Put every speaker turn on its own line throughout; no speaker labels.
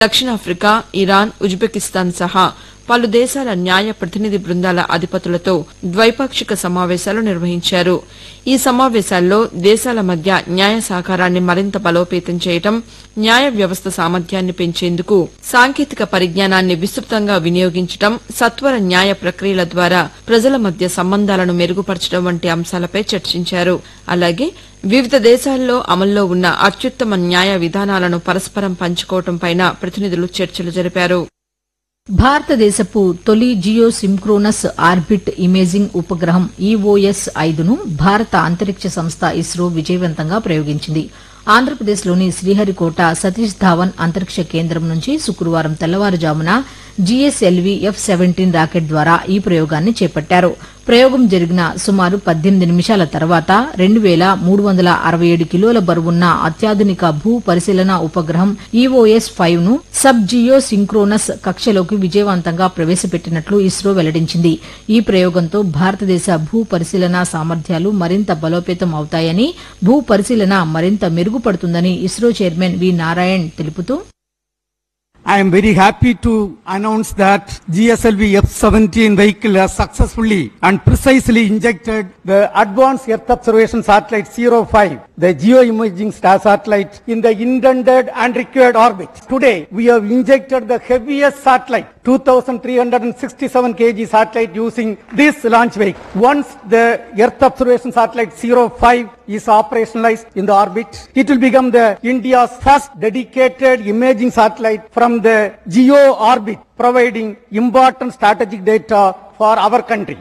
దక్షిణాఫ్రికా Iran Uzbekistan సహా పలు దేశాల న్యాయ ప్రతినిధి బృందాల అధిపతులతో ద్వైపాక్షిక సమావేశాలు నిర్వహించారు ఈ సమావేశాల్లో దేశాల మధ్య న్యాయ సహకారాన్ని మరింత బలోపేతం చేయడం న్యాయ వ్యవస్థ సామర్థ్యాన్ని పెంచేందుకు సాంకేతిక పరిజ్ఞానాన్ని విస్తృతంగా వినియోగించడం సత్వర న్యాయ ప్రక్రియల ద్వారా ప్రజల మధ్య సంబంధాలను మెరుగుపరచడం వంటి అంశాలపై చర్చించారు అలాగే వివిధ దేశాల్లో అమల్లో ఉన్న అత్యుత్తమ న్యాయ విధానాలను పరస్పరం పంచుకోవడంపైన ప్రతినిధులు చర్చలు జరిపారు
భారతదేశపు తొలి జియో సింక్రోనస్ ఆర్బిట్ ఇమేజింగ్ ఉపగ్రహం ఈఓఎస్ ఐదును భారత అంతరిక్ష సంస్థ ఇస్రో విజయవంతంగా ప్రయోగించింది ఆంధ్రప్రదేశ్లోని శ్రీహరికోట సతీష్ ధావన్ అంతరిక్ష కేంద్రం నుంచి శుక్రవారం తెల్లవారుజామున జీఎస్ఎల్వీ ఎఫ్ సెవెంటీన్ రాకెట్ ద్వారా ఈ ప్రయోగాన్ని చేపట్టారు ప్రయోగం జరిగిన సుమారు పద్దెనిమిది నిమిషాల తర్వాత రెండు వేల మూడు వందల అరవై ఏడు కిలోల బరువున్న అత్యాధునిక భూ పరిశీలన ఉపగ్రహం ఈఓఎస్ ఫైవ్ ను సబ్ జియో సింక్రోనస్ కక్షలోకి విజయవంతంగా ప్రవేశపెట్టినట్లు ఇస్రో వెల్లడించింది ఈ ప్రయోగంతో భారతదేశ భూ పరిశీలన సామర్థ్యాలు మరింత బలోపేతం అవుతాయని భూ పరిశీలన మరింత మెరుగుపడుతుందని ఇస్రో చైర్మన్ వి నారాయణ్ తెలుపుతూ
I am very happy to announce that GSLV F-17 vehicle has successfully and precisely injected the Advanced Earth Observation Satellite 05, the geoimaging star satellite, in the intended and required orbit. Today, we have injected the heaviest satellite, 2,367 kg satellite using this launch vehicle. Once the Earth Observation Satellite 05 is operationalized in the orbit, it will become the India's first dedicated imaging satellite from the geo orbit, providing important strategic data for our country.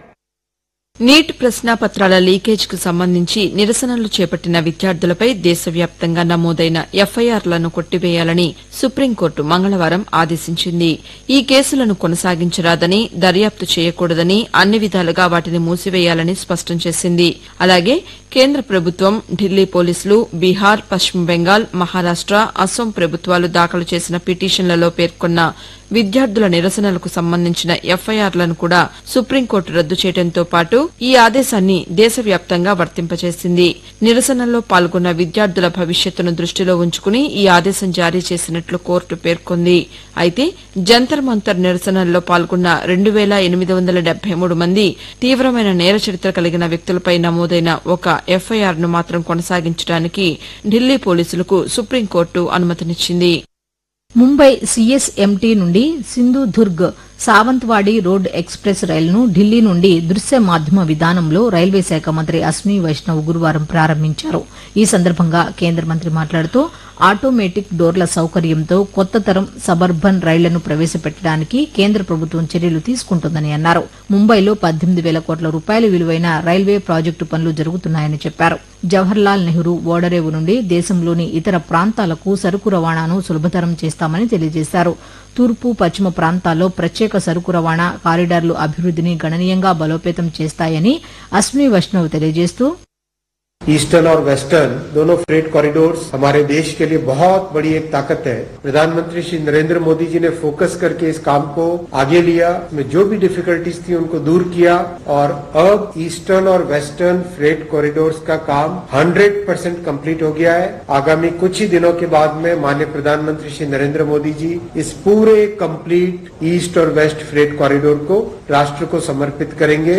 NEET ప్రశ్నాపత్రాల లీకేజ్కు సంబంధించి నిరసనలు చేపట్టిన విద్యార్థులపై దేశవ్యాప్తంగా నమోదైన ఎఫ్ఐఆర్లను కొట్టివేయాలని supreme court మంగళవారం ఆదేశించింది ఈ కేసులను కొనసాగించరాదని దర్యాప్తు చేయకూడదని అన్ని విధాలుగా వాటిని మూసివేయాలని స్పష్టం చేసింది అలాగే కేంద్ర ప్రభుత్వం ఢిల్లీ పోలీసులు బీహార్ పశ్చిమ బెంగాల్ మహారాష్ట అస్సోం ప్రభుత్వాలు దాఖలు చేసిన పిటిషన్లలో పేర్కొన్న విద్యార్థుల నిరసనలకు సంబంధించిన ఎఫ్ఐఆర్లను కూడా సుప్రీంకోర్టు రద్దు చేయడంతో పాటు ఈ ఆదేశాన్ని దేశవ్యాప్తంగా వర్తింపచేసింది నిరసనల్లో పాల్గొన్న విద్యార్థుల భవిష్యత్తును దృష్టిలో ఉంచుకుని ఈ ఆదేశం జారీ చేసినట్లు కోర్టు పేర్కొంది అయితే జంతర్ మంతర్ నిరసనల్లో పాల్గొన్న రెండు వేల ఎనిమిది వందల డెబ్బై మూడు మంది తీవ్రమైన నేర చరిత్ర కలిగిన వ్యక్తులపై నమోదైన ఒక ఎఫ్ఐఆర్ ను మాత్రం కొనసాగించడానికి ఢిల్లీ పోలీసులకు సుప్రీంకోర్టు అనుమతినిచ్చింది
ముంబై సీఎస్ఎంటీ నుండి సింధుదుర్గ్ సావంత్వాడి రోడ్ ఎక్స్ప్రెస్ రైలును ఢిల్లీ నుండి దృశ్య మాధ్యమ విధానంలో రైల్వే శాఖ మంత్రి అశ్విని వైష్ణవ్ గురువారం ప్రారంభించారు ఈ సందర్భంగా కేంద్ర మంత్రి మాట్లాడుతూ ఆటోమేటిక్ డోర్ల సౌకర్యంతో కొత్త తరం సబర్బన్ రైళ్లను ప్రవేశపెట్టడానికి కేంద్ర ప్రభుత్వం చర్యలు తీసుకుంటుందని అన్నారు ముంబైలో పద్దెనిమిది వేల కోట్ల రూపాయల విలువైన రైల్వే ప్రాజెక్టు పనులు జరుగుతున్నాయని చెప్పారు జవహర్లాల్ నెహ్రూ ఓడరేవు నుండి దేశంలోని ఇతర ప్రాంతాలకు సరుకు రవాణాను సులభతరం చేస్తామని తెలియజేశారు తూర్పు పశ్చిమ ప్రాంతాల్లో ప్రత్యేక సరుకు రవాణా కారిడార్లు అభివృద్దిని గణనీయంగా బలోపేతం చేస్తాయని అశ్విని వైష్ణవ్ తెలియజేస్తూ
ईस्टर्न और वेस्टर्न दोनों फ्रेट कॉरिडोर्स हमारे देश के लिए बहुत बड़ी एक ताकत है प्रधानमंत्री श्री नरेंद्र मोदी जी ने फोकस करके इस काम को आगे लिया में जो भी डिफिकल्टीज थी उनको दूर किया और अब ईस्टर्न और वेस्टर्न फ्रेट कॉरिडोर्स का काम 100 परसेंट कम्प्लीट हो गया है आगामी कुछ ही दिनों के बाद में माननीय प्रधानमंत्री श्री नरेंद्र मोदी जी इस पूरे कंप्लीट ईस्ट और वेस्ट फ्रेट कॉरिडोर को राष्ट्र को समर्पित करेंगे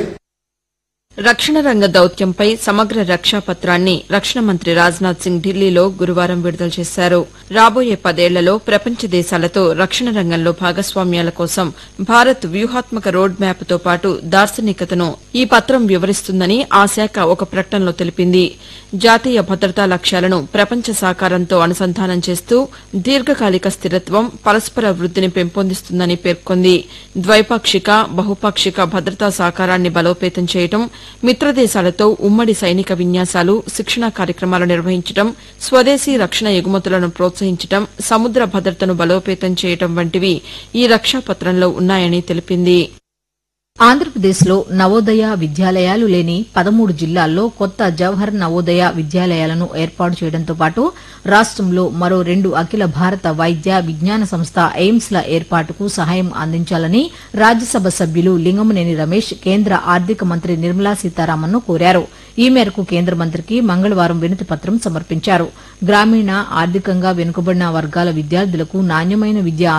రక్షణ రంగ దౌత్యంపై సమగ్ర రక్షా పత్రాన్ని రక్షణ మంత్రి రాజ్నాథ్ సింగ్ ఢిల్లీలో గురువారం విడుదల చేశారు రాబోయే పదేళ్లలో ప్రపంచ దేశాలతో రక్షణ రంగంలో భాగస్వామ్యాల కోసం భారత్ వ్యూహాత్మక రోడ్ మ్యాప్తో పాటు దార్శనికతను ఈ పత్రం వివరిస్తుందని ఆ శాఖ ఒక ప్రకటనలో తెలిపింది జాతీయ భద్రతా లక్ష్యాలను ప్రపంచ సహకారంతో అనుసంధానం చేస్తూ దీర్ఘకాలిక స్థిరత్వం పరస్పర వృద్దిని పెంపొందిస్తుందని పేర్కొంది ద్వైపాక్షిక బహుపాక్షిక భద్రతా సహకారాన్ని బలోపేతం చేయడం మిత్రదేశాలతో ఉమ్మడి సైనిక విన్యాసాలు శిక్షణా కార్యక్రమాలు నిర్వహించడం స్వదేశీ రక్షణ ఎగుమతులను ప్రోత్సహించడం సముద్ర భద్రతను బలోపేతం చేయడం వంటివి ఈ రక్షా పత్రంలో ఉన్నాయని తెలిపింది
ఆంధ్రప్రదేశ్లో నవోదయ విద్యాలయాలు లేని పదమూడు జిల్లాల్లో కొత్త జవహర్ నవోదయ విద్యాలయాలను ఏర్పాటు చేయడంతో పాటు రాష్టంలో మరో రెండు అఖిల భారత వైద్య విజ్ఞాన సంస్థ ఎయిమ్స్ల ఏర్పాటుకు సహాయం అందించాలని రాజ్యసభ సభ్యులు లింగమనేని రమేష్ కేంద్ర ఆర్థిక మంత్రి నిర్మలా సీతారామన్ను కోరారు ఈ మేరకు కేంద్ర మంత్రికి మంగళవారం వినతి పత్రం సమర్పించారు గ్రామీణ ఆర్థికంగా వెనుకబడిన వర్గాల విద్యార్థులకు నాణ్యమైన విద్య